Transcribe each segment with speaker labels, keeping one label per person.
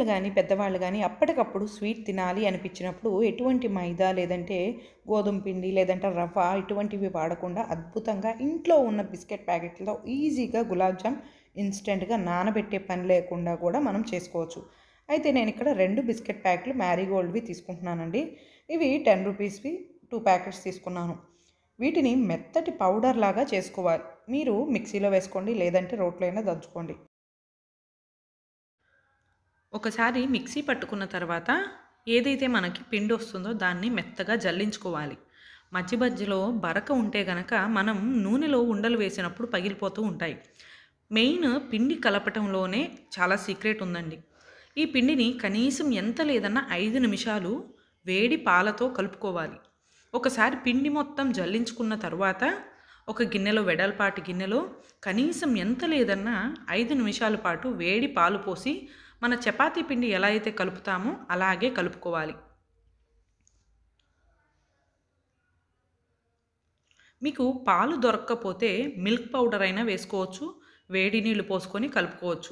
Speaker 1: కానీ పెద్దవాళ్ళు కానీ అప్పటికప్పుడు స్వీట్ తినాలి అనిపించినప్పుడు ఎటువంటి మైదా లేదంటే గోధుమ పిండి లేదంటే రవ్వ ఇటువంటివి వాడకుండా అద్భుతంగా ఇంట్లో ఉన్న బిస్కెట్ ప్యాకెట్లతో ఈజీగా గులాబ్ జామ్ ఇన్స్టెంట్గా నానబెట్టే పని లేకుండా కూడా మనం చేసుకోవచ్చు అయితే నేను ఇక్కడ రెండు బిస్కెట్ ప్యాకెట్లు మ్యారీగోల్డ్వి తీసుకుంటున్నానండి ఇవి టెన్ రూపీస్వి టూ ప్యాకెట్స్ తీసుకున్నాను వీటిని మెత్తటి పౌడర్ లాగా చేసుకోవాలి మీరు మిక్సీలో వేసుకోండి లేదంటే రోట్లో అయినా దంచుకోండి ఒకసారి మిక్సీ పట్టుకున్న తర్వాత ఏదైతే మనకి పిండి వస్తుందో దాన్ని మెత్తగా జల్లించుకోవాలి మధ్య మధ్యలో బరక ఉంటే గనక మనం నూనెలో ఉండలు వేసినప్పుడు పగిలిపోతూ ఉంటాయి మెయిన్ పిండి కలపటంలోనే చాలా సీక్రెట్ ఉందండి ఈ పిండిని కనీసం ఎంత లేదన్నా ఐదు నిమిషాలు వేడి పాలతో కలుపుకోవాలి ఒకసారి పిండి మొత్తం జల్లించుకున్న తర్వాత ఒక గిన్నెలో వెడల్పాటి గిన్నెలో కనీసం ఎంత లేదన్నా ఐదు నిమిషాల పాటు వేడి పాలు పోసి మన చపాతీ పిండి ఎలా అయితే కలుపుతామో అలాగే కలుపుకోవాలి మీకు పాలు దొరక్కపోతే మిల్క్ పౌడర్ అయినా వేసుకోవచ్చు వేడి నీళ్ళు పోసుకొని కలుపుకోవచ్చు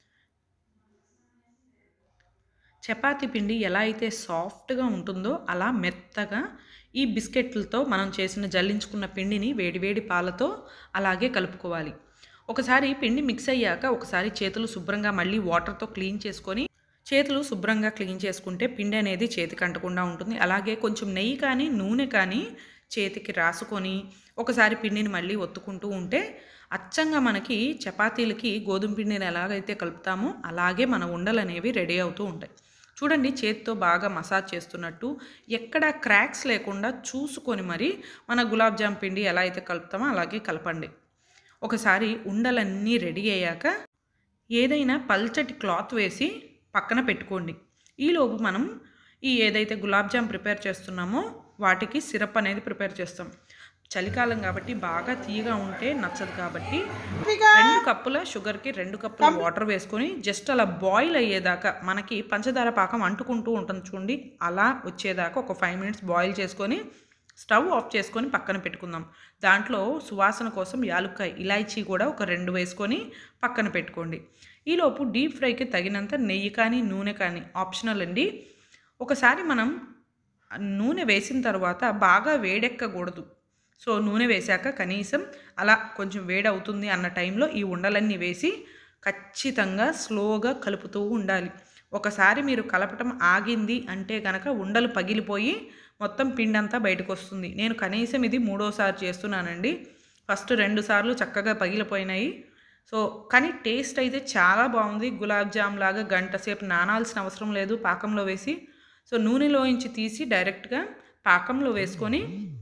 Speaker 1: చపాతీ పిండి ఎలా అయితే సాఫ్ట్గా ఉంటుందో అలా మెత్తగా ఈ బిస్కెట్లతో మనం చేసిన జల్లించుకున్న పిండిని వేడివేడి పాలతో అలాగే కలుపుకోవాలి ఒకసారి పిండి మిక్స్ అయ్యాక ఒకసారి చేతులు శుభ్రంగా మళ్ళీ వాటర్తో క్లీన్ చేసుకొని చేతులు శుభ్రంగా క్లీన్ చేసుకుంటే పిండి అనేది చేతికి అంటకుండా ఉంటుంది అలాగే కొంచెం నెయ్యి కానీ నూనె కానీ చేతికి రాసుకొని ఒకసారి పిండిని మళ్ళీ ఒత్తుకుంటూ ఉంటే అచ్చంగా మనకి చపాతీలకి గోధుమ పిండిని ఎలాగైతే కలుపుతామో అలాగే మన ఉండలు అనేవి రెడీ అవుతూ ఉంటాయి చూడండి చేతితో బాగా మసాజ్ చేస్తున్నట్టు ఎక్కడ క్రాక్స్ లేకుండా చూసుకొని మరి మన గులాబ్ జామ్ పిండి ఎలా అయితే కలుపుతామో అలాగే కలపండి ఒకసారి ఉండలన్నీ రెడీ అయ్యాక ఏదైనా పల్చటి క్లాత్ వేసి పక్కన పెట్టుకోండి ఈలోపు మనం ఈ ఏదైతే గులాబ్ జామ్ ప్రిపేర్ చేస్తున్నామో వాటికి సిరప్ అనేది ప్రిపేర్ చేస్తాం చలికాలం కాబట్టి బాగా తీయగా ఉంటే నచ్చదు కాబట్టి రెండు కప్పుల షుగర్కి రెండు కప్పుల వాటర్ వేసుకొని జస్ట్ అలా బాయిల్ అయ్యేదాకా మనకి పంచదార పాకం అంటుకుంటూ ఉంటుంది చూడండి అలా వచ్చేదాకా ఒక ఫైవ్ మినిట్స్ బాయిల్ చేసుకొని స్టవ్ ఆఫ్ చేసుకొని పక్కన పెట్టుకుందాం దాంట్లో సువాసన కోసం యాలుక్కాయ ఇలాచీ కూడా ఒక రెండు వేసుకొని పక్కన పెట్టుకోండి ఈలోపు డీప్ ఫ్రైకి తగినంత నెయ్యి కానీ నూనె కానీ ఆప్షనల్ అండి ఒకసారి మనం నూనె వేసిన తర్వాత బాగా వేడెక్కకూడదు సో నూనె వేశాక కనీసం అలా కొంచెం వేడి అవుతుంది అన్న టైంలో ఈ ఉండలన్నీ వేసి ఖచ్చితంగా స్లోగా కలుపుతూ ఉండాలి ఒకసారి మీరు కలపటం ఆగింది అంటే కనుక ఉండలు పగిలిపోయి మొత్తం పిండి అంతా బయటకు వస్తుంది నేను కనీసం ఇది మూడోసారి చేస్తున్నానండి ఫస్ట్ రెండు సార్లు చక్కగా పగిలిపోయినాయి సో కానీ టేస్ట్ అయితే చాలా బాగుంది గులాబ్ జామ్ లాగా గంట సేపు నానాల్సిన అవసరం లేదు పాకంలో వేసి సో నూనెలోంచి తీసి డైరెక్ట్గా పాకంలో వేసుకొని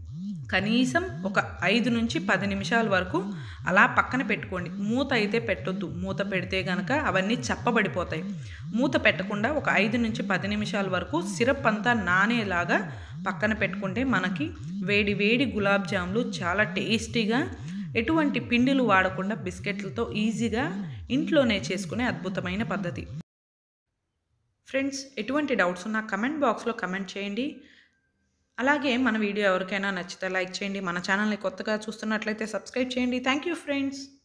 Speaker 1: కనీసం ఒక ఐదు నుంచి పది నిమిషాల వరకు అలా పక్కన పెట్టుకోండి మూత అయితే పెట్టొద్దు మూత పెడితే కనుక అవన్నీ చప్పబడిపోతాయి మూత పెట్టకుండా ఒక ఐదు నుంచి పది నిమిషాల వరకు సిరప్ అంతా నానేలాగా పక్కన పెట్టుకుంటే మనకి వేడి వేడి గులాబ్ జాములు చాలా టేస్టీగా ఎటువంటి పిండిలు వాడకుండా బిస్కెట్లతో ఈజీగా ఇంట్లోనే చేసుకునే అద్భుతమైన పద్ధతి ఫ్రెండ్స్ ఎటువంటి డౌట్స్ ఉన్నా కమెంట్ బాక్స్లో కమెంట్ చేయండి అలాగే మన వీడియో ఎవరికైనా నచ్చితే లైక్ చేయండి మన ఛానల్ని కొత్తగా చూస్తున్నట్లయితే సబ్స్క్రైబ్ చేయండి థ్యాంక్ యూ ఫ్రెండ్స్